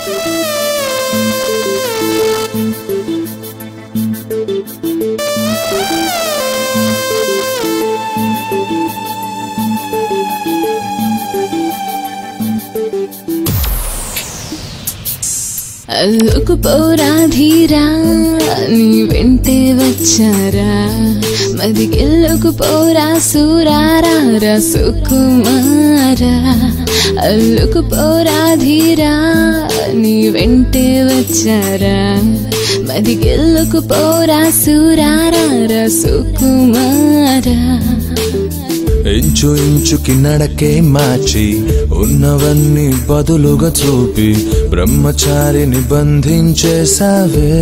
అల్లుకు పోరా ధీరా నీ వెంటే వచ్చారా మది గెల్లుకు పోరా సూరారా సుకుమారా అల్లుకు పోరా ధీరా నీ వెంటే వచ్చారా మది గెల్లుకు పోరా సూరారా సుకుమారా ఇంచు ఇంచుకి నడకే మార్చి ఉన్నవన్నీ బదులుగా చూపి బ్రహ్మచారిని బంధించేసావే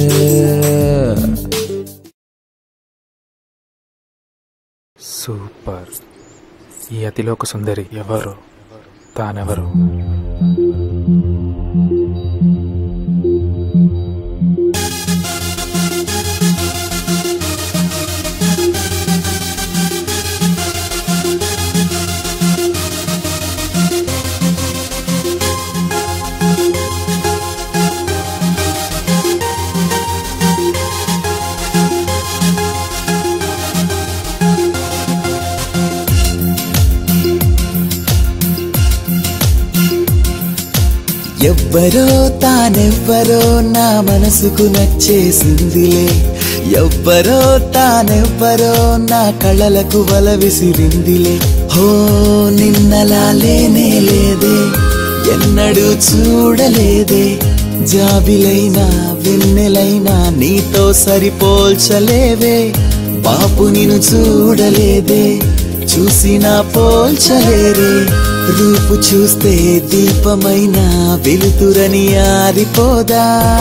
సూపర్ ఈ అతిలోక సుందరి ఎవరు తానెవరు ఎవ్వరో తానెవ్వరో నా మనసుకు నచ్చేసిందిలే ఎవ్వరో తానెవ్వరో నా కళ్ళలకు వల విసిరిందిలే హో నిన్నలా లేనే లేదే ఎన్నడూ చూడలేదే జాబిలైనా వెన్నెలైనా నీతో సరిపోల్చలేవే బాపు నిన్ను చూడలేదే చూసినా పోల్చలేరే రూపు చూస్తే దీపమైన వెలుతురని ఆరిపోదా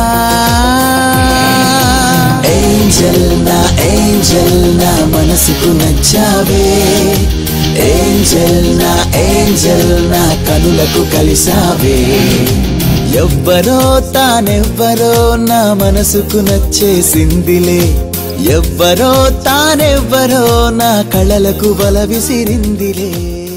ఏంజల్ నా ఏంజల్ నా మనసుకు నచ్చావే ఏంజల్ నా ఏంజల్ నా కనులకు కలిసావే ఎవ్వరో తానెవ్వరో నా మనసుకు నచ్చేసిందిలే ఎవ్వరో తానెవ్వరో నా కళలకు బల విసిరిందిలే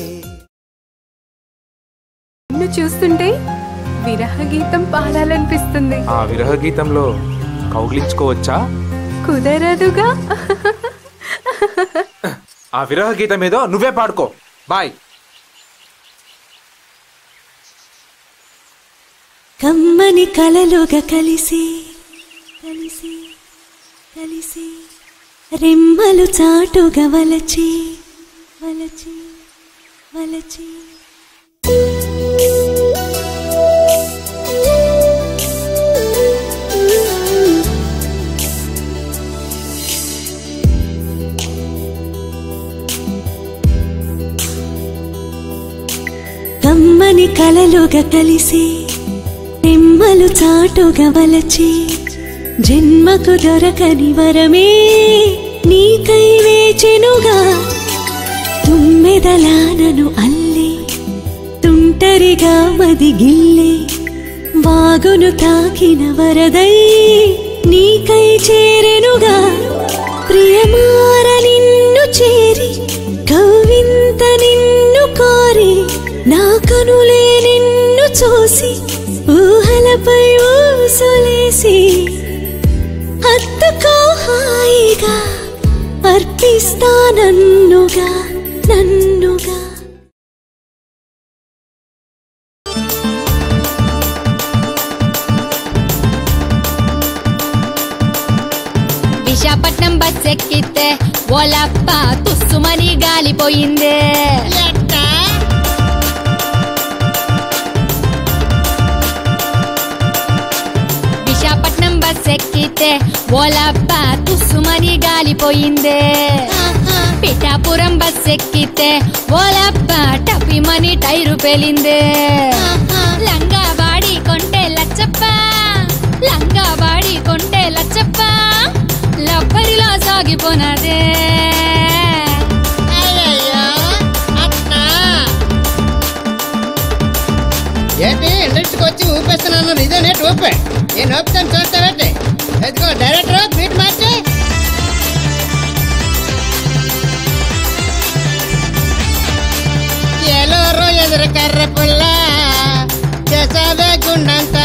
నిన్ను చూస్తుంటే విరహ గీతం పాడాలనిపిస్తుంది ఆ విరహ గీతంలో కౌగిలించుకోవచ్చా కుదరదుగా ఆ విరహ గీతం ఏదో నువ్వే పాడుకో బాయ్ కమ్మని కలలుగా కలిసి కలిసి కలిసి రెమ్మలు చాటుగా వలచి వలచి వలచి కమ్మని కలలుగా కలిసి నిమ్మలు చాటుగా వలచి జన్మకు దొరకని వరమే నీకై వేచెనుగా తుమ్మెదలానను అల్లి తుంటరిగా మదిగిల్లి వాగును తాకిన వరదై నీకై చేరెనుగా ప్రియమార నిన్ను చేరి కవ్వింత నిన్ను కోరి నా కనులే నిన్ను చూసి ఊహలపై ఊసులేసి హత్తుకో హాయిగా అర్పిస్తా నన్నుగా నన్నుగా విశాఖపట్నం బస్ ఎక్కితే ఓలప్ప తుస్సుమని గాలిపోయిందే విశాఖపట్నం బస్ ఎక్కితే ఓలప్ప తుస్సుమని గాలిపోయిందే పిఠాపురం బస్ ఎక్కితే ఓలప్ప టపిమని టైరు పేలిందే లంగా బాడి కొంటే లచ్చప్ప లంగా బాడి కొంటే లచ్చప్ప లబ్బరిలా సాగిపోనదే ఏంటి ఇండస్ట్రీకి వచ్చి ఊపేస్తున్నాను ఇదేనే ఊపే నేను ఊపుతాను చూస్తానంటే ఎదుగో డైరెక్టర్ బీట్ మార్చి ఎలోరు ఎదురు కర్ర పుల్ల చేసావే గుండంత